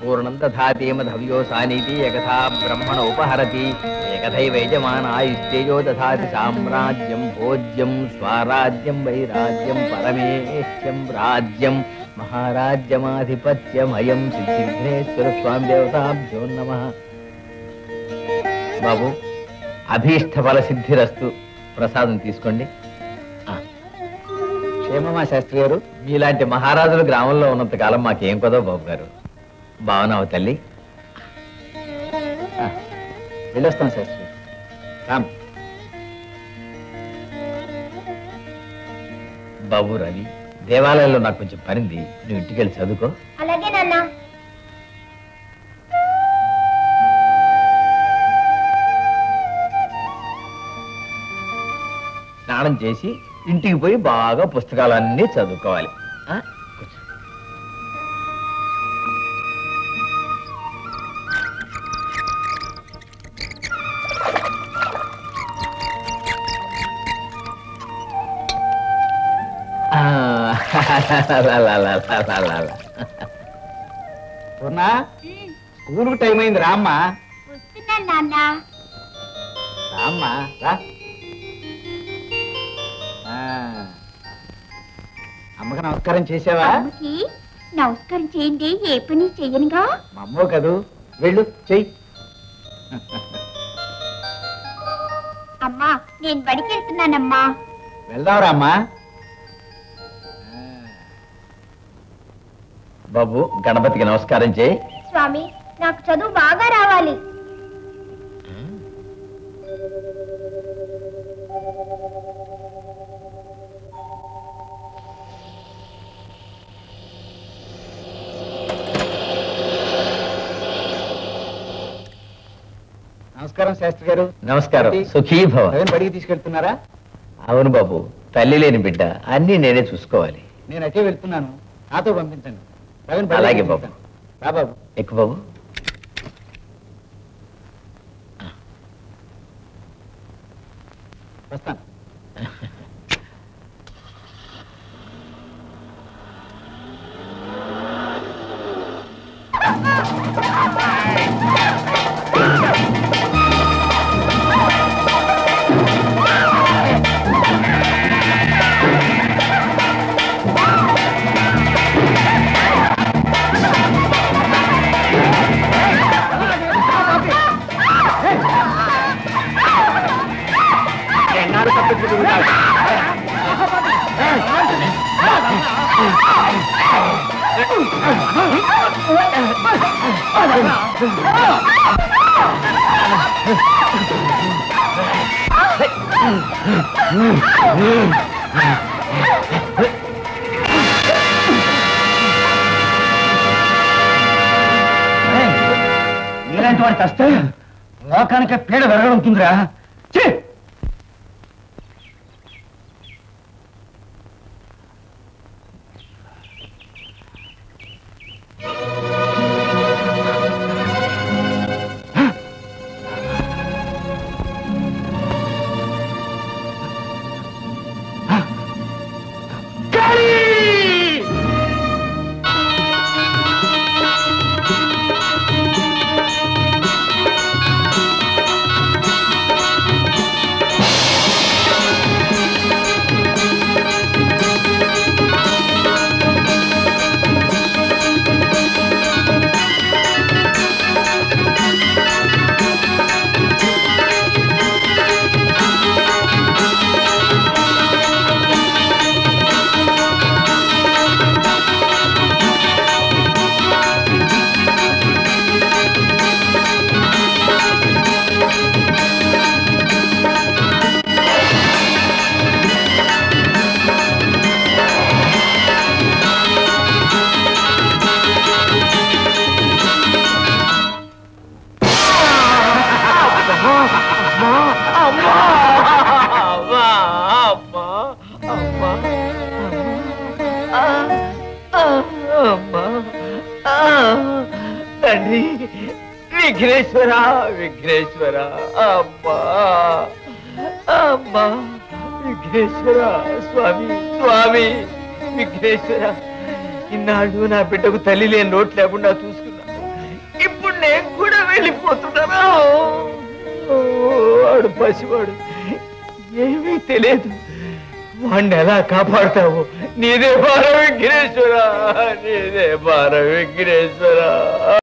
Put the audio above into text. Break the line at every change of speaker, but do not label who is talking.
పూర్ణం దధాతేమధవ్యో సానీతి యథా బ్రహ్మణ ఉపహరతి ఏకథైవైజమానాయుస్తేజో దధాతి సామ్రాజ్యం భోజ్యం స్వరాజ్యం వైరాజ్యం పరమేష్యం రాజ్యం మహారాజ్యమాధిపత్యమయం శ్రీ సిద్ధేశ్వర స్వామి దేవతాభ్యో నమ బాబు అభీష్ట ఫల సిద్ధిరస్తు ప్రసాదం తీసుకోండి ఆ. క్షేమమా శాస్త్రి గారు మీలాంటి మహారాజులు గ్రామంలో ఉన్నంత కాలం మాకేం కొదవ బాబు గారు బావనావు తల్లి ఆ, వెళ్ళొస్తాం శాస్త్రి రామ్ బాబు రవి దేవాలయంలో నాకు కొంచెం పనింది నువ్వు ఇంటికి వెళ్ళి చదువుకో
అలాగే నాన్న
స్నానం చేసి ఇంటికి పోయి బాగా పుస్తకాలన్నీ చదువుకోవాలి ఆ? కూర్చో. ఆ, లా, లా, లా, లా, లా, లా, లా.
పూర్ణ స్కూల్ టైం అయింది రామ్మా
వస్తున్నాను నాన్న
రామ్మా రా ఆ. అమ్మకి నమస్కారం చేసావా
అమ్మకి నమస్కారం చేయండి ఏ పని చెయ్యనుగా
మా అమ్మో కదూ వెళ్ళు చెయ్యి
అమ్మా నేను బడికి వెళ్తున్నానమ్మా
వెళ్దాంరా అమ్మా
బాబు గణపతికి నమస్కారం చేయి
స్వామి నాకు చదువు బాగా రావాలి
నమస్కారం శాస్త్రి గారు
నమస్కారం
ఏంటి?
సుఖీ భవ
ప్రవీణ్ బడికి తీసుకెళ్తున్నారా
అవును బాబు తల్లి లేని బిడ్డ అన్నీ నేనే చూసుకోవాలి
నేను అటే వెళ్తున్నాను నాతో పంపించండి ప్రవీణ్ బడికి
అలాగే బాబు.
తీసుకెళ్తాను. రా బాబు
ఎక్కువ బాబు
వస్తాను
నీలాంటి వాడు చస్తే లోకానికి పీడ వెరగడుతుందిరా ఛీ!
తండ్రి విఘ్నేశ్వర విఘ్నేశ్వర అమ్మా అమ్మా విఘ్నేశ్వర స్వామి స్వామి విఘ్నేశ్వర ఇన్నాళ్ళు నా బిడ్డకు తల్లి లేని లోటు లేకుండా చూసుకున్నా నేను కూడా వెళ్ళిపోతున్నాను వాడు పసివాడు ఏమీ తెలియదు వాడిని ఎలా కాపాడతావు నీదే భారం వెంకటేశ్వర నీదే భారం వెంకటేశ్వర